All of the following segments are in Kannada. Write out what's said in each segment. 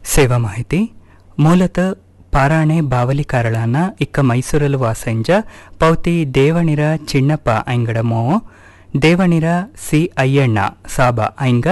ಸೇವಾ ಮಾಹಿತಿ ಮೂಲತಃ ಪಾರಾಣೆ ಬಾವಲಿ ಕಾರಳಾನ ಇಕ್ಕ ಮೈಸೂರಲು ವಾಸಂಜ ಪೌತಿ ದೇವಣಿರ ಚಿಣ್ಣಪ್ಪ ಐಂಗಡ ಮೋವು ದೇವಣಿರ ಸಿ ಅಯ್ಯಣ್ಣ ಸಾಬ ಐಂಗ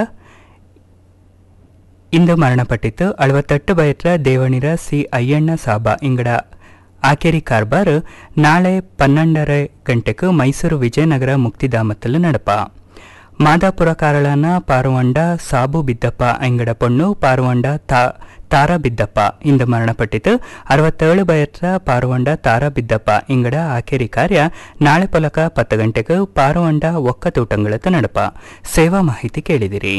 ಇಂದು ಮರಣಪಟ್ಟಿತ್ತು ಅಳವತ್ತೆಟ್ಟು ಬಯತ್ರ ದೇವಣಿರ ಸಿ ಅಯ್ಯಣ್ಣ ಸಾಬ ಇಂಗಡ ಆಕೆರಿ ಕಾರ್ಬಾರ್ ನಾಳೆ ಪನ್ನೊಂದರ ಗಂಟೆಗೆ ಮೈಸೂರು ವಿಜಯನಗರ ಮುಕ್ತಿಧಾಮತ್ತಲು ನಡಪ ಮಾದಾಪುರ ಕಾರಳನ ಪಾರುವಂಡ ಸಾಬು ಬಿದ್ದಪ್ಪ ಅಂಗಡ ಪೊಣ್ಣು ಪಾರುವಂಡ ತಾ ತಾರಾ ಬಿದ್ದಪ್ಪ ಇಂದು ಮರಣಪಟ್ಟಿತು ಅರವತ್ತೇಳು ಬಯತ್ರ ಪಾರುವಂಡ ತಾರಾ ಬಿದ್ದಪ್ಪ ಇಂಗಡ ಆಕೆರಿ ಕಾರ್ಯ ನಾಳೆ ಪೊಲಕ ಪತ್ತು ಗಂಟೆಗೆ ಪಾರುವಂಡ ಒಕ್ಕತೂಟಂಗಳತ್ತು ನಡಪ ಸೇವಾ ಮಾಹಿತಿ ಕೇಳಿದಿರಿ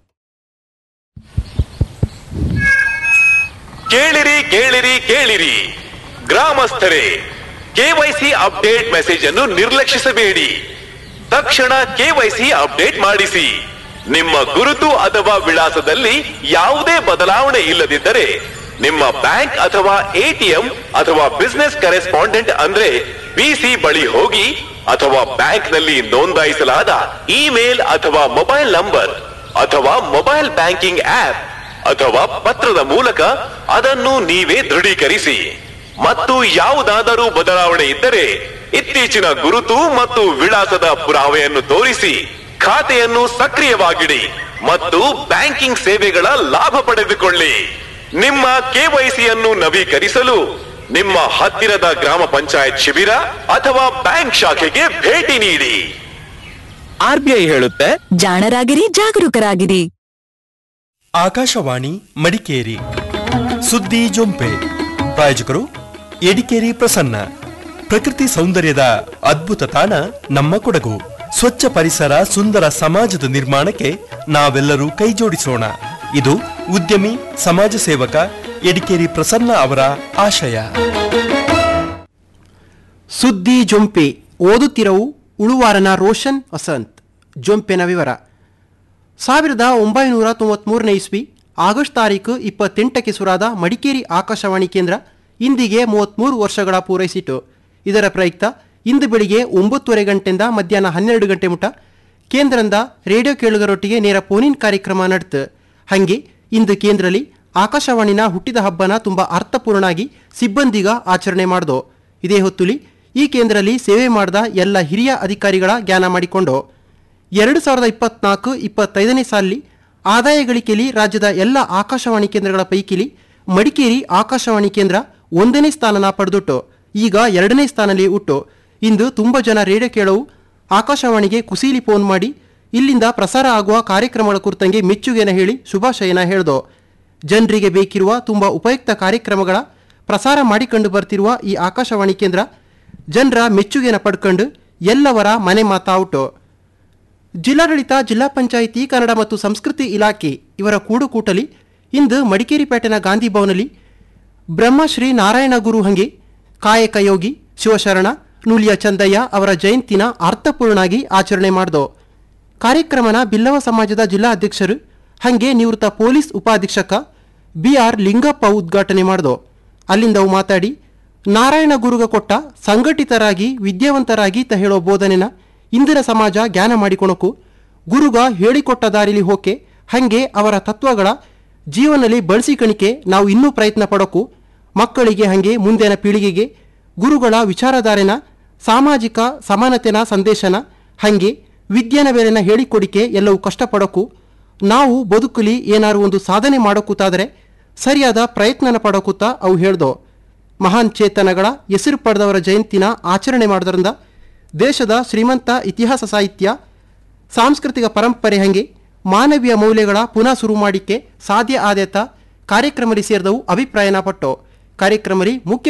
ಕೇಳಿರಿ ಕೇಳಿರಿ ಕೇಳಿರಿ ಗ್ರಾಮಸ್ಥರೇ ಕೆವೈಸಿ ಅಪ್ಡೇಟ್ ಮೆಸೇಜ್ ಅನ್ನು ನಿರ್ಲಕ್ಷಿಸಬೇಡಿ ತಕ್ಷಣ ಕೆವೈಸಿ ಅಪ್ಡೇಟ್ ಮಾಡಿಸಿ ನಿಮ್ಮ ಗುರುತು ಅಥವಾ ವಿಳಾಸದಲ್ಲಿ ಯಾವುದೇ ಬದಲಾವಣೆ ಇಲ್ಲದಿದ್ದರೆ ನಿಮ್ಮ ಬ್ಯಾಂಕ್ ಅಥವಾ ಎಟಿಎಂ ಅಥವಾ ಬಿಸ್ನೆಸ್ ಕರೆಸ್ಪಾಂಡೆಂಟ್ ಅಂದ್ರೆ ಬಿಸಿ ಬಳಿ ಹೋಗಿ ಅಥವಾ ಬ್ಯಾಂಕ್ ನಲ್ಲಿ ನೋಂದಾಯಿಸಲಾದ ಇಮೇಲ್ ಅಥವಾ ಮೊಬೈಲ್ ನಂಬರ್ ಅಥವಾ ಮೊಬೈಲ್ ಬ್ಯಾಂಕಿಂಗ್ ಆಪ್ ಅಥವಾ ಪತ್ರದ ಮೂಲಕ ಅದನ್ನು ನೀವೇ ದೃಢೀಕರಿಸಿ ಮತ್ತು ಯಾವುದಾದರೂ ಬದಲಾವಣೆ ಇದ್ದರೆ ಇತ್ತೀಚಿನ ಗುರುತು ಮತ್ತು ವಿಳಾಸದ ಪುರಾವೆಯನ್ನು ತೋರಿಸಿ ಖಾತೆಯನ್ನು ಸಕ್ರಿಯವಾಗಿಡಿ ಮತ್ತು ಬ್ಯಾಂಕಿಂಗ್ ಸೇವೆಗಳ ಲಾಭ ಪಡೆದುಕೊಳ್ಳಿ ನಿಮ್ಮ ಕೆವೈಸಿಯನ್ನು ನವೀಕರಿಸಲು ನಿಮ್ಮ ಹತ್ತಿರದ ಗ್ರಾಮ ಪಂಚಾಯತ್ ಶಿಬಿರ ಅಥವಾ ಬ್ಯಾಂಕ್ ಶಾಖೆಗೆ ಭೇಟಿ ನೀಡಿ ಆರ್ಬಿಐ ಹೇಳುತ್ತೆ ಜಾಣರಾಗಿರಿ ಜಾಗರೂಕರಾಗಿರಿ ಆಕಾಶವಾಣಿ ಮಡಿಕೇರಿ ಸುದ್ದಿ ಜೊಂಪೆ ಪ್ರಾಯೋಜಕರು ಎಡಿಕೇರಿ ಪ್ರಸನ್ನ ಪ್ರಕೃತಿ ಸೌಂದರ್ಯದ ಅದ್ಭುತ ತಾಣ ನಮ್ಮ ಕೊಡಗು ಸ್ವಚ್ಛ ಪರಿಸರ ಸುಂದರ ಸಮಾಜದ ನಿರ್ಮಾಣಕ್ಕೆ ನಾವೆಲ್ಲರೂ ಕೈಜೋಡಿಸೋಣ ಇದು ಉದ್ಯಮಿ ಸಮಾಜ ಸೇವಕ ಎಡಿಕೇರಿ ಪ್ರಸನ್ನ ಅವರ ಆಶಯ ಸುದ್ದಿ ಜೊಂಪೆ ಓದುತ್ತಿರವು ಉಳುವಾರನ ರೋಷನ್ ವಸಂತ್ ಜೊಂಪೆನ ವಿವರ ಸಾವಿರದ ಒಂಬೈನೂರ ತೊಂಬತ್ಮೂರನೇ ಇಸ್ವಿ ಆಗಸ್ಟ್ ತಾರೀಕು ಇಪ್ಪತ್ತೆಂಟಕ್ಕೆ ಸುರಾದ ಮಡಿಕೇರಿ ಆಕಾಶವಾಣಿ ಕೇಂದ್ರ ಇಂದಿಗೆ ಮೂವತ್ತ್ಮೂರು ವರ್ಷಗಳ ಪೂರೈಸಿತು ಇದರ ಪ್ರಯುಕ್ತ ಇಂದು ಬೆಳಿಗ್ಗೆ ಒಂಬತ್ತುವರೆ ಗಂಟೆಯಿಂದ ಮಧ್ಯಾಹ್ನ ಹನ್ನೆರಡು ಗಂಟೆ ಮುಟ ಕೇಂದ್ರದಿಂದ ರೇಡಿಯೋ ಕೇಳುಗರೊಟ್ಟಿಗೆ ನೇರ ಫೋನಿನ್ ಕಾರ್ಯಕ್ರಮ ನಡೆತು ಹಾಗೆ ಇಂದು ಕೇಂದ್ರದಲ್ಲಿ ಆಕಾಶವಾಣಿನ ಹುಟ್ಟಿದ ಹಬ್ಬನ ತುಂಬ ಅರ್ಥಪೂರ್ಣಾಗಿ ಸಿಬ್ಬಂದಿಗ ಆಚರಣೆ ಮಾಡ್ದೋ ಇದೇ ಹೊತ್ತುಲಿ ಈ ಕೇಂದ್ರದಲ್ಲಿ ಸೇವೆ ಮಾಡಿದ ಎಲ್ಲ ಹಿರಿಯ ಅಧಿಕಾರಿಗಳ ಜ್ಞಾನ ಮಾಡಿಕೊಂಡು ಎರಡು ಸಾವಿರದ ಇಪ್ಪತ್ನಾಲ್ಕು ಇಪ್ಪತ್ತೈದನೇ ಸಾಲಿ ಆದಾಯ ಗಳಿಕೆಯಲ್ಲಿ ರಾಜ್ಯದ ಎಲ್ಲ ಆಕಾಶವಾಣಿ ಕೇಂದ್ರಗಳ ಪೈಕಿಲಿ ಮಡಿಕೇರಿ ಆಕಾಶವಾಣಿ ಕೇಂದ್ರ ಒಂದನೇ ಸ್ಥಾನನ ಪಡೆದುಟ್ಟು ಈಗ ಎರಡನೇ ಸ್ಥಾನದಲ್ಲಿ ಉಟ್ಟು ಇಂದು ತುಂಬ ಜನ ರೇಡಿಯೋ ಕೇಳವು ಆಕಾಶವಾಣಿಗೆ ಕುಸೀಲಿ ಫೋನ್ ಮಾಡಿ ಇಲ್ಲಿಂದ ಪ್ರಸಾರ ಆಗುವ ಕಾರ್ಯಕ್ರಮಗಳ ಕುರಿತಂಗೆ ಮೆಚ್ಚುಗೆನ ಹೇಳಿ ಶುಭಾಶಯನ ಹೇಳ್ದೋ ಜನರಿಗೆ ಬೇಕಿರುವ ತುಂಬ ಉಪಯುಕ್ತ ಕಾರ್ಯಕ್ರಮಗಳ ಪ್ರಸಾರ ಮಾಡಿಕೊಂಡು ಬರ್ತಿರುವ ಈ ಆಕಾಶವಾಣಿ ಕೇಂದ್ರ ಜನರ ಮೆಚ್ಚುಗೆನ ಪಡ್ಕೊಂಡು ಎಲ್ಲವರ ಮನೆ ಮಾತಾವುಟು ಜಿಲ್ಲಾಡಳಿತ ಜಿಲ್ಲಾ ಪಂಚಾಯಿತಿ ಕನ್ನಡ ಮತ್ತು ಸಂಸ್ಕೃತಿ ಇಲಾಖೆ ಇವರ ಕೂಡುಕೂಟಲಿ ಇಂದು ಮಡಿಕೇರಿ ಪೇಟೆನ ಗಾಂಧಿ ಭವನಲ್ಲಿ ಬ್ರಹ್ಮಶ್ರೀ ನಾರಾಯಣ ಗುರು ಹಂಗೆ ಕಾಯಕ ಯೋಗಿ ಶಿವಶರಣ ನೂಲಿಯ ಚಂದಯ್ಯ ಅವರ ಜಯಂತಿನ ಅರ್ಥಪೂರ್ಣಾಗಿ ಆಚರಣೆ ಮಾಡ್ದೋ ಕಾರ್ಯಕ್ರಮನ ಬಿಲ್ಲವ ಸಮಾಜದ ಜಿಲ್ಲಾ ಅಧ್ಯಕ್ಷರು ಹಂಗೆ ನಿವೃತ್ತ ಪೊಲೀಸ್ ಉಪಾಧೀಕ್ಷಕ ಬಿ ಆರ್ ಲಿಂಗಪ್ಪ ಉದ್ಘಾಟನೆ ಮಾಡ್ದೋ ಅಲ್ಲಿಂದ ಅವು ಮಾತಾಡಿ ನಾರಾಯಣ ಗುರುಗ ಕೊಟ್ಟ ಸಂಘಟಿತರಾಗಿ ವಿದ್ಯಾವಂತರಾಗಿ ತ ಹೇಳೋ ಬೋಧನೆನ ಇಂದಿನ ಸಮಾಜ ಜ್ಞಾನ ಮಾಡಿಕೊಳಕು ಗುರುಗ ಹೇಳಿಕೊಟ್ಟ ದಾರಿಲಿ ಹೋಕೆ ಹಂಗೆ ಅವರ ತತ್ವಗಳ ಜೀವನದಲ್ಲಿ ಬಳಸಿಕಣಿಕೆ ನಾವು ಇನ್ನೂ ಪ್ರಯತ್ನ ಪಡೋಕು ಮಕ್ಕಳಿಗೆ ಹಂಗೆ ಮುಂದಿನ ಪೀಳಿಗೆಗೆ ಗುರುಗಳ ವಿಚಾರಧಾರೆನ ಸಾಮಾಜಿಕ ಸಮಾನತೆನ ಸಂದೇಶನ ಹಂಗೆ ವಿದ್ಯೆನ ಬೆಲೆನ ಹೇಳಿಕೊಡಿಕೆ ಎಲ್ಲವೂ ಕಷ್ಟಪಡೋಕು ನಾವು ಬದುಕಲಿ ಏನಾರು ಒಂದು ಸಾಧನೆ ಮಾಡೋಕೂತಾದರೆ ಸರಿಯಾದ ಪ್ರಯತ್ನನ ಪಡೋಕೂತ ಅವು ಹೇಳ್ದೋ ಮಹಾನ್ ಚೇತನಗಳ ಹೆಸರು ಪಡೆದವರ ಜಯಂತಿನ ಆಚರಣೆ ಮಾಡೋದ್ರಿಂದ ದೇಶದ ಶ್ರೀಮಂತ ಇತಿಹಾಸ ಸಾಹಿತ್ಯ ಸಾಂಸ್ಕೃತಿಕ ಪರಂಪರೆ ಹಂಗೆ ಮಾನವೀಯ ಮೌಲ್ಯಗಳ ಪುನಃ ಶುರು ಮಾಡಿಕೆ ಸಾಧ್ಯ ಆದೇತ ಕಾರ್ಯಕ್ರಮದಲ್ಲಿ ಸೇರಿದವು ಅಭಿಪ್ರಾಯನ ಪಟ್ಟು ಕಾರ್ಯಕ್ರಮದಲ್ಲಿ ಮುಖ್ಯ